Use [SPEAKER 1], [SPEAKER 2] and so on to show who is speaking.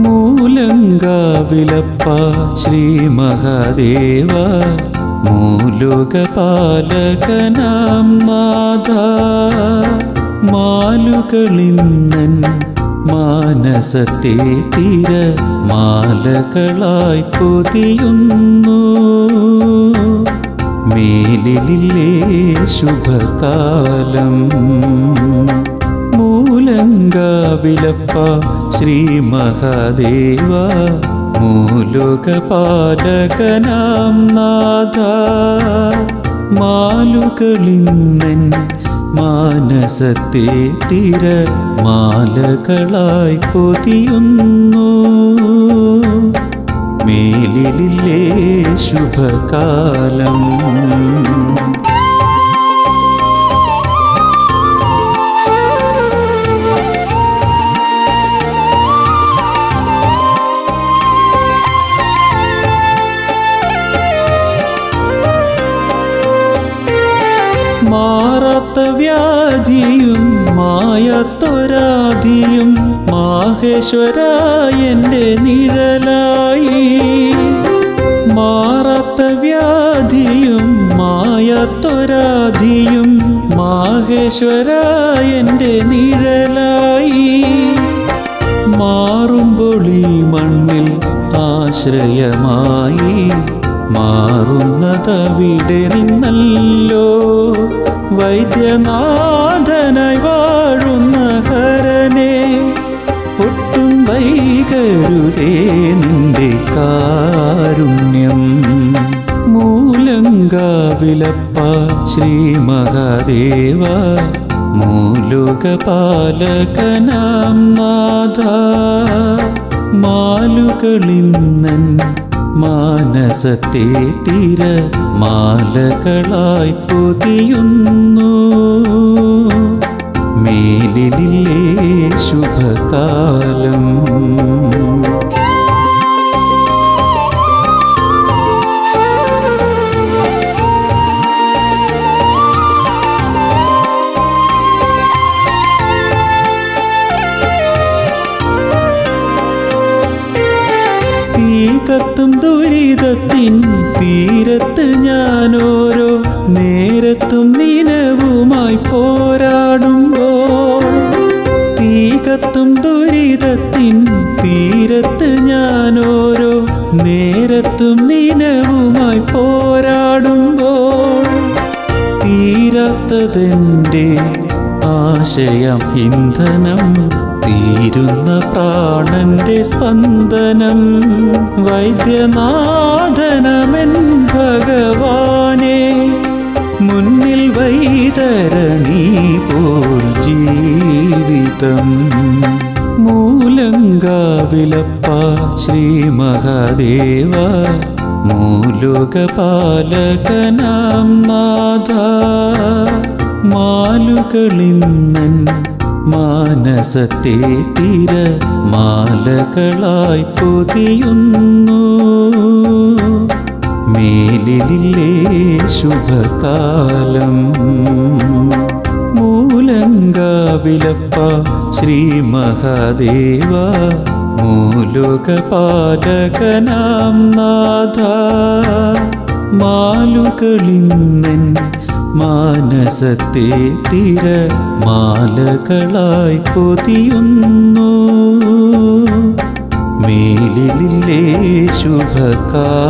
[SPEAKER 1] മൂലങ്കാവിലപ്പ ശ്രീ മഹാദേവ മൂലുകപാലകനാം നാഥ മാലുകളിന്നൻ മാനസത്തെ തീര മാലകളായി പൊതിയുന്നു മേലിലില്ലേ ശുഭകാലം മൂലങ്കാവിലപ്പ ശ്രീ മഹാദേവ മൂലുകപാലകനാം നാഥ മാലുകളിന്നൻ മാനസത്തെ തിര മാലകളായി പൊതിയുന്നു മേലിലില്ലേ ശുഭകാലം മാറാത്ത വ്യാധിയും മായാത്തൊരാധിയും മാഹേശ്വര എൻ്റെ നിഴലായി മാറാത്ത വ്യാധിയും മായാത്തൊരാധിയും മാഹേശ്വര എൻ്റെ നിഴലായി മാറുമ്പോൾ ഈ മണ്ണിൽ ആശ്രയമായി മാറുന്നതവിടെ നിന്നല്ലോ വൈദ്യനാഥനായി വാഴുന്ന ഹരനെ ഒട്ടും വൈകരുതേ നിന്റെ കാരുണ്യം മൂലങ്കാവിലപ്പ ശ്രീ മഹാദേവ മൂലുകപാലകനാം നാഥ മാലുകളിന്നൻ മാനസത്തെ തീര മാലകളായി പൊതിയുന്നു മേലിലില്ലേ ശുഭകാലം തീ കത്തും ദുരിതത്തിൻ തീരത്ത് ഞാനോരോ നേരത്തും നിലവുമായി പോരാടുമ്പോൾ തീ കത്തും ദുരിതത്തിൻ തീരത്ത് ഞാനോരോ നേരത്തും നിലവുമായി പോരാടുമ്പോൾ തീരാത്തതെൻ്റെ ആശയം ഇന്ധനം തീരുന്ന പ്രാണന്റെ സ്പന്ദനം വൈദ്യനാഥനമെൻ ഭഗവാനെ മുന്നിൽ വൈതരണി പോൽ ജീവിതം മൂലങ്കാവിലപ്പ ശ്രീ മഹാദേവ മൂലുകപാലകനാം നാഥ മാലുകളിന്നൻ മാനസത്തെ തീര മാലകളായി പൊതിയുന്നു മേലിലില്ലേ ശുഭകാലം മൂലങ്കാവിലപ്പ ശ്രീ മഹാദേവ മൂലുകപാലകനാം നാഥ മാലുകളിന്നൻ മാനസത്തെ തിര മാലകളായി പൊതിയുന്നു മേലിലില്ലേ ശുഭകാലം